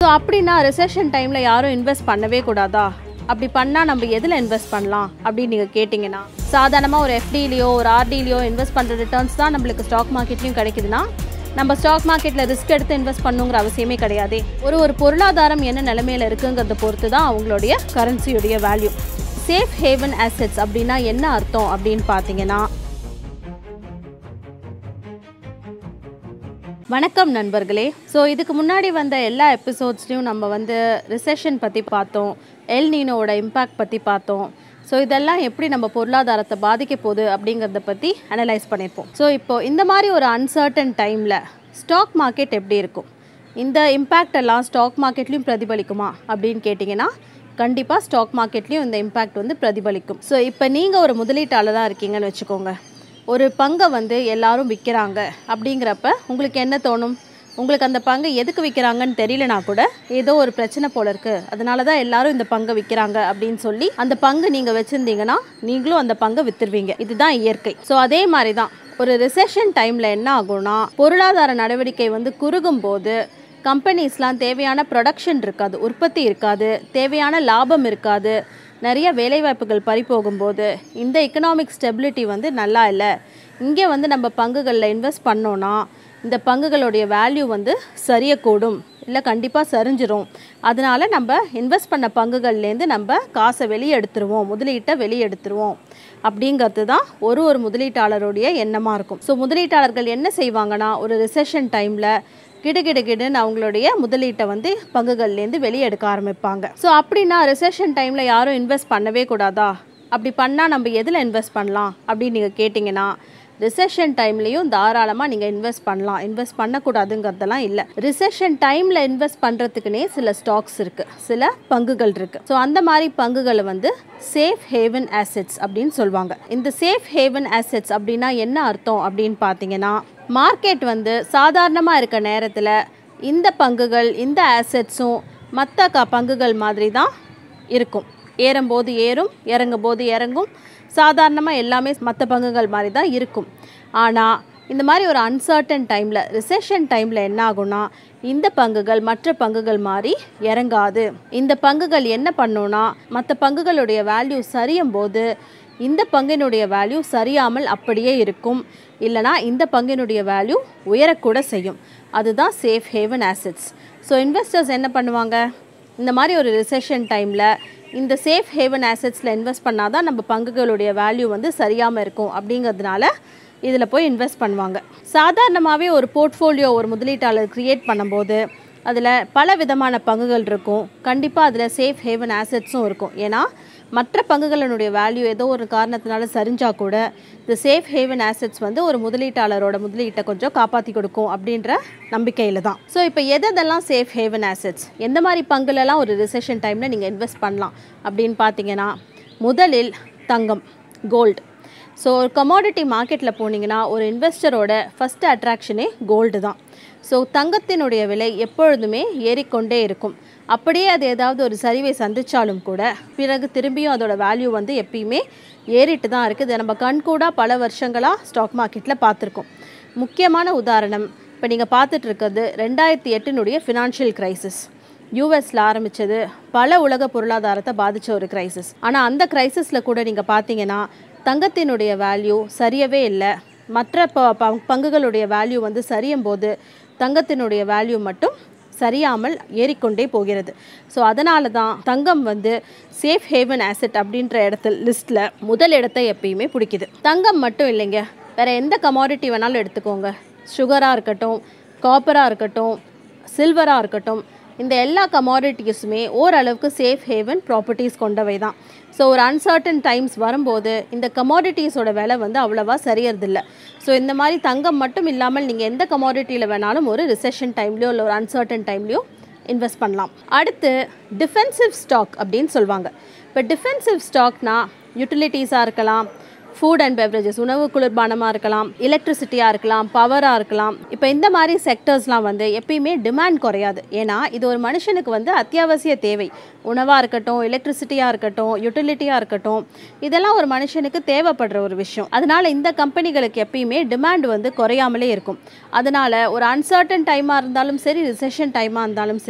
அப்படின்னா ரிசெஷன் டைமில் யாரும் இன்வெஸ்ட் பண்ணவே கூடாதா அப்படி பண்ணால் நம்ம எதில் இன்வெஸ்ட் பண்ணலாம் அப்படின்னு நீங்கள் கேட்டிங்கன்னா சாதாரணமாக ஒரு எஃப்டிலேயோ ஒரு ஆர்டிலேயோ இன்வெஸ்ட் பண்ணுற ரிட்டர்ன்ஸ் தான் நம்மளுக்கு ஸ்டாக் மார்க்கெட்லையும் கிடைக்குதுன்னா நம்ம ஸ்டாக் மார்க்கெட்டில் ரிஸ்க் எடுத்து இன்வெஸ்ட் பண்ணுங்கிற அவசியமே கிடையாது ஒரு ஒரு பொருளாதாரம் என்ன நிலைமையில் இருக்குங்கிறத பொறுத்து தான் அவங்களுடைய கரன்சியுடைய வேல்யூ சேஃப் ஹேவன் அசெட்ஸ் அப்படின்னா என்ன அர்த்தம் அப்படின்னு பார்த்தீங்கன்னா வணக்கம் நண்பர்களே ஸோ இதுக்கு முன்னாடி வந்த எல்லா எபிசோட்ஸ்லையும் நம்ம வந்து ரிசெஷன் பற்றி பார்த்தோம் எல் நீனோட இம்பேக்ட் பற்றி பார்த்தோம் ஸோ இதெல்லாம் எப்படி நம்ம பொருளாதாரத்தை பாதிக்க போகுது அப்படிங்கிறத பற்றி அனலைஸ் பண்ணியிருப்போம் ஸோ இப்போ இந்த மாதிரி ஒரு அன்சர்டன் டைமில் ஸ்டாக் மார்க்கெட் எப்படி இருக்கும் இந்த இம்பேக்ட் எல்லாம் ஸ்டாக் மார்க்கெட்லேயும் பிரதிபலிக்குமா அப்படின்னு கேட்டிங்கன்னா கண்டிப்பாக ஸ்டாக் மார்க்கெட்லேயும் இந்த இம்பேக்ட் வந்து பிரதிபலிக்கும் ஸோ இப்போ நீங்கள் ஒரு முதலீட்டாளராக இருக்கீங்கன்னு வச்சுக்கோங்க ஒரு பங்கை வந்து எல்லாரும் விற்கிறாங்க அப்படிங்கிறப்ப உங்களுக்கு என்ன தோணும் உங்களுக்கு அந்த பங்கை எதுக்கு விற்கிறாங்கன்னு தெரியலனா கூட ஏதோ ஒரு பிரச்சனை போல இருக்குது அதனால தான் எல்லாரும் இந்த பங்கை விற்கிறாங்க அப்படின்னு சொல்லி அந்த பங்கு நீங்கள் வச்சுருந்தீங்கன்னா நீங்களும் அந்த பங்கை விற்றுருவீங்க இதுதான் இயற்கை ஸோ அதே மாதிரி தான் ஒரு ரிசெஷன் டைமில் என்ன ஆகும்னா பொருளாதார நடவடிக்கை வந்து குறுகும் போது கம்பெனிஸ்லாம் தேவையான ப்ரொடக்ஷன் இருக்காது உற்பத்தி இருக்காது தேவையான லாபம் இருக்காது நிறைய வேலைவாய்ப்புகள் பறி போகும்போது இந்த எக்கனாமிக் ஸ்டெபிலிட்டி வந்து நல்லா இல்லை இங்கே வந்து நம்ம பங்குகளில் இன்வெஸ்ட் பண்ணோன்னா இந்த பங்குகளுடைய வேல்யூ வந்து சரியக்கூடும் இல்லை கண்டிப்பாக சரிஞ்சிரும் அதனால் நம்ம இன்வெஸ்ட் பண்ண பங்குகள்லேருந்து நம்ம காசை வெளியே எடுத்துருவோம் முதலீட்டை வெளியே எடுத்துருவோம் அப்படிங்கிறது தான் ஒரு ஒரு முதலீட்டாளருடைய எண்ணமாக இருக்கும் ஸோ முதலீட்டாளர்கள் என்ன செய்வாங்கன்னா ஒரு ரிசெஷன் டைமில் கிடுகிடுகிடுன்னு அவங்களுடைய முதலீட்டை வந்து பங்குகள்லேருந்து வெளியே எடுக்க ஆரம்பிப்பாங்க ஸோ அப்படின்னா ரிசெஷன் டைமில் யாரும் இன்வெஸ்ட் பண்ணவே கூடாதா அப்படி பண்ணால் நம்ம எதில் இன்வெஸ்ட் பண்ணலாம் அப்படின்னு நீங்கள் கேட்டிங்கன்னா ரிசெஷன் டைம்லேயும் தாராளமாக நீங்கள் இன்வெஸ்ட் பண்ணலாம் இன்வெஸ்ட் பண்ணக்கூடாதுங்கிறதெல்லாம் இல்லை ரிசெஷன் டைமில் இன்வெஸ்ட் பண்ணுறதுக்குனே சில ஸ்டாக்ஸ் இருக்குது சில பங்குகள் இருக்குது ஸோ அந்த மாதிரி பங்குகளை வந்து சேஃப் ஹேவன் ஆசெட்ஸ் அப்படின்னு சொல்லுவாங்க இந்த சேஃப் ஹேவன் ஆசெட்ஸ் அப்படின்னா என்ன அர்த்தம் அப்படின்னு பார்த்தீங்கன்னா மார்க்கெட் வந்து சாதாரணமாக இருக்க நேரத்தில் இந்த பங்குகள் இந்த ஆசெட்ஸும் மற்ற க பங்குகள் மாதிரி தான் இருக்கும் ஏறும்போது ஏறும் இறங்கும் போது இறங்கும் சாதாரணமாக எல்லாமே மற்ற பங்குகள் மாதிரி தான் இருக்கும் ஆனால் இந்த மாதிரி ஒரு அன்சர்டன் டைமில் ரிசெஷன் டைமில் என்ன ஆகும்னா இந்த பங்குகள் மற்ற பங்குகள் மாதிரி இறங்காது இந்த பங்குகள் என்ன பண்ணுன்னா மற்ற பங்குகளுடைய வேல்யூ சரியும் போது இந்த பங்கினுடைய வேல்யூ சரியாமல் அப்படியே இருக்கும் இல்லைனா இந்த பங்கினுடைய வேல்யூ உயரக்கூட செய்யும் அதுதான் safe haven assets so investors என்ன பண்ணுவாங்க இந்த மாதிரி ஒரு ரிசெஷன் டைமில் இந்த சேஃப் ஹேவன் ஆசெட்ஸில் இன்வெஸ்ட் பண்ணால் தான் நம்ம பங்குகளுடைய வேல்யூ வந்து சரியாமல் இருக்கும் அப்படிங்கிறதுனால இதில் போய் இன்வெஸ்ட் பண்ணுவாங்க சாதாரணமாகவே ஒரு போர்ட்ஃபோலியோ ஒரு முதலீட்டாளர் க்ரியேட் பண்ணும்போது அதில் பல விதமான பங்குகள் இருக்கும் கண்டிப்பாக அதில் சேஃப் ஹேவன் ஆசெட்ஸும் இருக்கும் ஏன்னா மற்ற பங்குகளினுடைய வேல்யூ ஏதோ ஒரு காரணத்தினால சரிஞ்சா கூட இந்த சேஃப் ஹேவன் ஆசெட்ஸ் வந்து ஒரு முதலீட்டாளரோட முதலீட்டை கொஞ்சம் காப்பாற்றி கொடுக்கும் அப்படின்ற நம்பிக்கையில் தான் ஸோ இப்போ எதெல்லாம் சேஃப் ஹேவன் ஆசெட்ஸ் எந்த மாதிரி பங்குலலாம் ஒரு ரிசெஷன் டைமில் நீங்கள் இன்வெஸ்ட் பண்ணலாம் அப்படின்னு பார்த்தீங்கன்னா முதலில் தங்கம் கோல்டு ஸோ ஒரு கமாடிட்டி மார்க்கெட்டில் போனீங்கன்னா ஒரு இன்வெஸ்டரோட ஃபஸ்ட்டு அட்ராக்ஷனே கோல்டு தான் ஸோ தங்கத்தினுடைய விலை எப்பொழுதுமே ஏறிக்கொண்டே இருக்கும் அப்படியே அது ஏதாவது ஒரு சரிவை சந்தித்தாலும் கூட பிறகு திரும்பியும் அதோட வேல்யூ வந்து எப்பயுமே ஏறிட்டு தான் இருக்குது இதை நம்ம கண்கூடாக பல வருஷங்களாக ஸ்டாக் மார்க்கெட்டில் பார்த்துருக்கோம் முக்கியமான உதாரணம் இப்போ நீங்கள் பார்த்துட்டு இருக்கிறது ரெண்டாயிரத்தி எட்டினுடைய ஃபினான்ஷியல் கிரைசிஸ் யூஎஸில் ஆரம்பித்தது பல உலக பொருளாதாரத்தை பாதித்த ஒரு கிரைசிஸ் ஆனால் அந்த கிரைசிஸில் கூட நீங்கள் பார்த்தீங்கன்னா தங்கத்தினுடைய வேல்யூ சரியவே இல்லை மற்ற ப ப- பங்குகளுடைய வேல்யூ வந்து சரியும் போது தங்கத்தினுடைய வேல்யூ மட்டும் சரியாமல் ஏறிக்கொண்டே போகிறது ஸோ அதனால தான் தங்கம் வந்து சேஃப் ஹேவன் ஆசெட் அப்படின்ற இடத்துல லிஸ்ட்டில் முதல் இடத்தை எப்பயுமே பிடிக்குது தங்கம் மட்டும் இல்லைங்க வேறு எந்த கமாடிட்டி வேணாலும் எடுத்துக்கோங்க சுகராக இருக்கட்டும் காப்பராக இருக்கட்டும் சில்வராக இருக்கட்டும் இந்த எல்லா கமாடிட்டிஸுமே ஓரளவுக்கு சேஃப் ஹேவன் ப்ராப்பர்ட்டிஸ் கொண்டவை தான் ஸோ ஒரு அன்சர்டன் டைம்ஸ் வரும்போது இந்த கமாடிட்டிஸோட விலை வந்து அவ்வளவா சரியறதில்ல ஸோ இந்த மாதிரி தங்கம் மட்டும் இல்லாமல் நீங்கள் எந்த கமாடிட்டியில் வேணாலும் ஒரு ரிசெஷன் டைம்லையோ இல்லை ஒரு அன்சர்டன் டைம்லையோ இன்வெஸ்ட் பண்ணலாம் அடுத்து டிஃபென்சிவ் ஸ்டாக் அப்படின்னு சொல்லுவாங்க இப்போ டிஃபென்சிவ் ஸ்டாக்னா யூட்டிலிட்டிஸாக இருக்கலாம் ஃபுட் அண்ட் பெவரேஜஸ் உணவு குளிர்பானமாக இருக்கலாம் எலக்ட்ரிசிட்டியாக இருக்கலாம் பவராக இருக்கலாம் இப்போ இந்த மாதிரி செக்டர்ஸ்லாம் வந்து எப்பயுமே டிமாண்ட் குறையாது ஏன்னா இது ஒரு மனுஷனுக்கு வந்து அத்தியாவசிய தேவை உணவாக இருக்கட்டும் எலக்ட்ரிசிட்டியாக இருக்கட்டும் யூட்டிலிட்டியாக இருக்கட்டும் இதெல்லாம் ஒரு மனுஷனுக்கு தேவைப்படுற ஒரு விஷயம் அதனால இந்த கம்பெனிகளுக்கு எப்பயுமே டிமாண்ட் வந்து குறையாமலே இருக்கும் அதனால ஒரு அன்சர்டன் டைமாக இருந்தாலும் சரி ரிசெஷன் டைமாக இருந்தாலும் சரி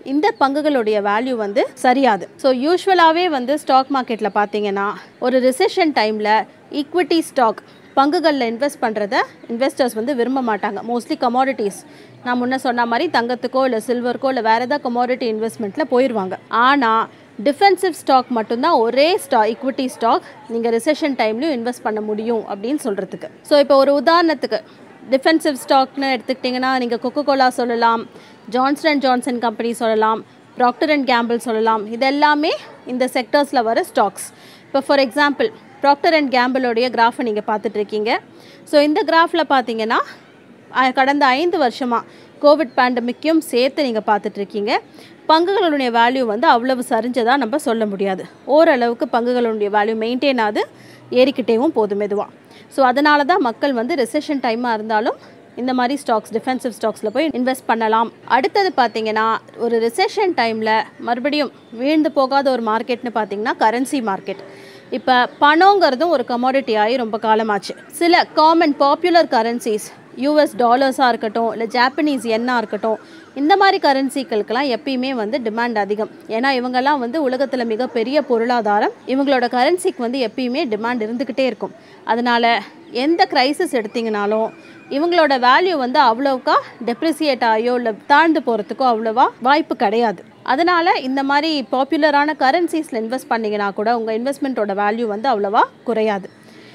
இந்த பங்குகளுடைய வேல்யூ வந்து சரியாது ஸோ யூஸ்வலாகவே வந்து ஸ்டாக் மார்க்கெட்டில் பார்த்தீங்கன்னா ஒரு ரிசெஷன் டைமில் ஈக்விட்டி ஸ்டாக் பங்குகளில் இன்வெஸ்ட் பண்ணுறத இன்வெஸ்டர்ஸ் வந்து விரும்ப மாட்டாங்க மோஸ்ட்லி கமாடிட்டிஸ் நான் முன்ன சொன்ன மாதிரி தங்கத்துக்கோ இல்லை சில்வருக்கோ இல்லை வேறு ஏதாவது கமாடிட்டி இன்வெஸ்ட்மெண்ட்டில் போயிடுவாங்க ஆனால் டிஃபென்சிவ் ஸ்டாக் மட்டும்தான் ஒரே ஸ்டா ஈக்விட்டி ஸ்டாக் நீங்கள் ரிசெஷன் டைம்லையும் இன்வெஸ்ட் பண்ண முடியும் அப்படின்னு சொல்கிறதுக்கு ஸோ இப்போ ஒரு உதாரணத்துக்கு டிஃபென்சிவ் ஸ்டாக்னு எடுத்துக்கிட்டிங்கன்னா நீங்கள் கொக்கோ கோலா சொல்லலாம் ஜான்சன் அண்ட் ஜான்சன் கம்பெனி சொல்லலாம் ப்ராக்டர் அண்ட் கேம்பிள் சொல்லலாம் இது எல்லாமே இந்த செக்டர்ஸில் வர ஸ்டாக்ஸ் இப்போ ஃபார் எக்ஸாம்பிள் ப்ராக்டர் அண்ட் கேம்பிளோடைய கிராஃபை நீங்கள் பார்த்துட்ருக்கீங்க ஸோ இந்த கிராஃபில் பார்த்தீங்கன்னா அஹ், கடந்த ஐந்து வருஷமாக கோவிட் பேண்டமிக்கையும் சேர்த்து நீங்கள் பார்த்துட்ருக்கீங்க பங்குகளுடைய வேல்யூ வந்து அவ்வளவு சரிஞ்சதாக நம்ம சொல்ல முடியாது ஓரளவுக்கு பங்குகளுடைய வேல்யூ மெயின்டைன் ஆகுது ஏறிக்கிட்டேவும் போதும் மெதுவாக ஸோ அதனால தான் மக்கள் வந்து ரிசெஷன் டைமாக இருந்தாலும் இந்த மாதிரி ஸ்டாக்ஸ் டிஃபென்சிவ் ஸ்டாக்ஸில் போய் இன்வெஸ்ட் பண்ணலாம் அடுத்தது பார்த்தீங்கன்னா ஒரு ரிசெஷன் டைமில் மறுபடியும் வீழ்ந்து போகாத ஒரு மார்க்கெட்னு பார்த்தீங்கன்னா கரன்சி மார்க்கெட் இப்போ பணங்கிறதும் ஒரு கமாடிட்டி ஆகி ரொம்ப காலமாச்சு சில காமன் பாப்புலர் கரன்சிஸ் யூஎஸ் டாலர்ஸாக இருக்கட்டும் இல்லை ஜாப்பனீஸ் எண்ணாக இருக்கட்டும் இந்த மாதிரி கரன்சிகளுக்கெல்லாம் எப்பயுமே வந்து டிமாண்ட் அதிகம் ஏன்னா இவங்கெல்லாம் வந்து உலகத்தில் மிகப்பெரிய பொருளாதாரம் இவங்களோட கரன்சிக்கு வந்து எப்பயுமே டிமாண்ட் இருந்துக்கிட்டே இருக்கும் அதனால் எந்த கிரைசிஸ் எடுத்தீங்கனாலும் இவங்களோட வேல்யூ வந்து அவ்வளோக்கா டெப்ரிசியேட் ஆகியோ இல்லை தாழ்ந்து போகிறதுக்கோ அவ்வளோவா வாய்ப்பு கிடையாது அதனால் இந்த மாதிரி பாப்புலரான கரன்சிஸில் இன்வெஸ்ட் பண்ணிங்கன்னா கூட உங்கள் இன்வெஸ்ட்மெண்ட்டோட வேல்யூ வந்து அவ்வளோவா குறையாது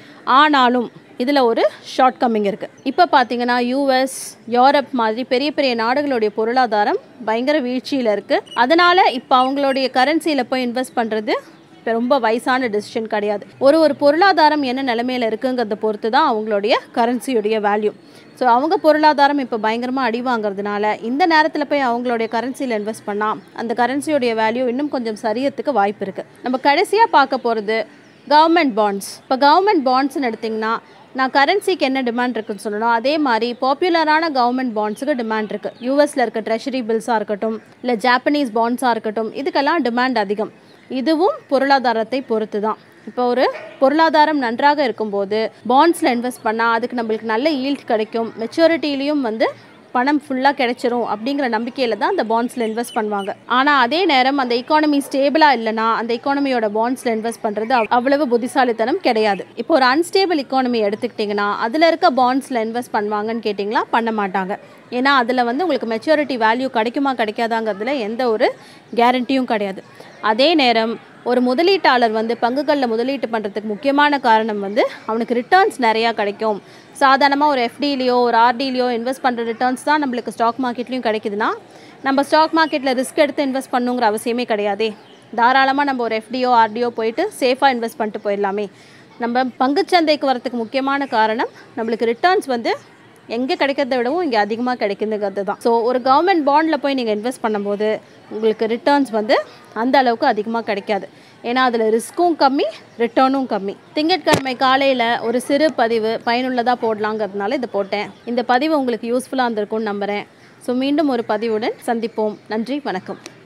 ஆனாலும் இதில் ஒரு ஷார்ட் கம்மிங் இருக்குது இப்போ பார்த்தீங்கன்னா யூஎஸ் யூரோப் மாதிரி பெரிய பெரிய நாடுகளுடைய பொருளாதாரம் பயங்கர வீழ்ச்சியில் இருக்குது அதனால் இப்போ அவங்களுடைய கரன்சியில் போய் இன்வெஸ்ட் பண்ணுறது இப்போ ரொம்ப வயசான டெசிஷன் கிடையாது ஒரு ஒரு பொருளாதாரம் என்ன நிலைமையில் இருக்குங்கிறத பொறுத்து தான் அவங்களுடைய கரன்சியுடைய வேல்யூ ஸோ அவங்க பொருளாதாரம் இப்போ பயங்கரமாக அடி வாங்குறதுனால இந்த நேரத்தில் போய் அவங்களுடைய கரன்சியில் இன்வெஸ்ட் பண்ணால் அந்த கரன்சியோடைய வேல்யூ இன்னும் கொஞ்சம் சரியறதுக்கு வாய்ப்பு இருக்குது நம்ம கடைசியாக பார்க்க போகிறது கவர்மெண்ட் பாண்ட்ஸ் இப்போ கவர்மெண்ட் பாண்ட்ஸ்னு எடுத்திங்கன்னா நான் கரன்சிக்கு என்ன டிமாண்ட் இருக்குன்னு சொல்லணும் அதே மாதிரி பாப்புலரான கவர்மெண்ட் பாண்ட்ஸுக்கு டிமாண்ட் இருக்குது யூஎஸில் இருக்க ட்ரெஷரி பில்ஸாக இருக்கட்டும் இல்லை ஜாப்பனீஸ் பாண்ட்ஸாக இருக்கட்டும் இதுக்கெல்லாம் டிமாண்ட் அதிகம் இதுவும் பொருளாதாரத்தை பொறுத்து தான் இப்போ ஒரு பொருளாதாரம் நன்றாக இருக்கும்போது பாண்ட்ஸில் இன்வெஸ்ட் பண்ணால் அதுக்கு நம்மளுக்கு நல்ல ஈல்ட் கிடைக்கும் மெச்சூரிட்டிலையும் வந்து பணம் ஃபுல்லாக கிடைச்சிரும் அப்படிங்கிற நம்பிக்கையில் தான் அந்த பாண்ட்ஸில் இன்வெஸ்ட் பண்ணுவாங்க ஆனால் அதே நேரம் அந்த எக்கானமி ஸ்டேபிளாக இல்லைனா அந்த எக்கானமியோட பாண்ட்ஸில் இன்வெஸ்ட் பண்ணுறது அவ்- அவ்வளவு புத்திசாலித்தனம் கிடையாது இப்போ ஒரு அன்ஸ்டேபிள் எக்கானமி எடுத்துக்கிட்டிங்கன்னா அதில் இருக்க பாண்ட்ஸில் இன்வெஸ்ட் பண்ணுவாங்கன்னு கேட்டிங்களா பண்ண மாட்டாங்க ஏன்னா அதில் வந்து உங்களுக்கு மெச்சூரிட்டி வேல்யூ கிடைக்குமா கிடைக்காதாங்கிறதுல எந்த ஒரு கேரண்டியும் கிடையாது அதே நேரம் ஒரு முதலீட்டாளர் வந்து பங்குகளில் முதலீட்டு பண்ணுறதுக்கு முக்கியமான காரணம் வந்து அவனுக்கு ரிட்டர்ன்ஸ் நிறையா கிடைக்கும் சாதாரணமாக ஒரு எஃப்டிலேயோ ஒரு ஆர்டிலேயோ இன்வெஸ்ட் பண்ணுற ரிட்டர்ன்ஸ் தான் நம்மளுக்கு ஸ்டாக் மார்க்கெட்லேயும் கிடைக்குதுன்னா நம்ம ஸ்டாக் மார்க்கெட்டில் ரிஸ்க் எடுத்து இன்வெஸ்ட் பண்ணுங்கிற அவசியமே கிடையாதே தாராளமாக நம்ம ஒரு எஃப்டியோ ஆர்டியோ போயிட்டு சேஃபாக இன்வெஸ்ட் பண்ணிட்டு போயிடலாமே நம்ம பங்குச்சந்தைக்கு வரதுக்கு முக்கியமான காரணம் நம்மளுக்கு ரிட்டர்ன்ஸ் வந்து எங்கே கிடைக்கிறத விடவும் இங்கே அதிகமாக கிடைக்குதுங்கிறது தான் ஸோ ஒரு கவர்மெண்ட் பாண்டில் போய் நீங்கள் இன்வெஸ்ட் பண்ணும்போது உங்களுக்கு ரிட்டர்ன்ஸ் வந்து அந்த அளவுக்கு அதிகமாக கிடைக்காது ஏன்னா அதில் ரிஸ்க்கும் கம்மி ரிட்டர்னும் கம்மி திங்கட்கிழமை காலையில் ஒரு சிறு பதிவு பயனுள்ளதாக போடலாங்கிறதுனால இதை போட்டேன் இந்த பதிவு உங்களுக்கு யூஸ்ஃபுல்லாக இருந்திருக்கும்னு நம்புகிறேன் ஸோ மீண்டும் ஒரு பதிவுடன் சந்திப்போம் நன்றி வணக்கம்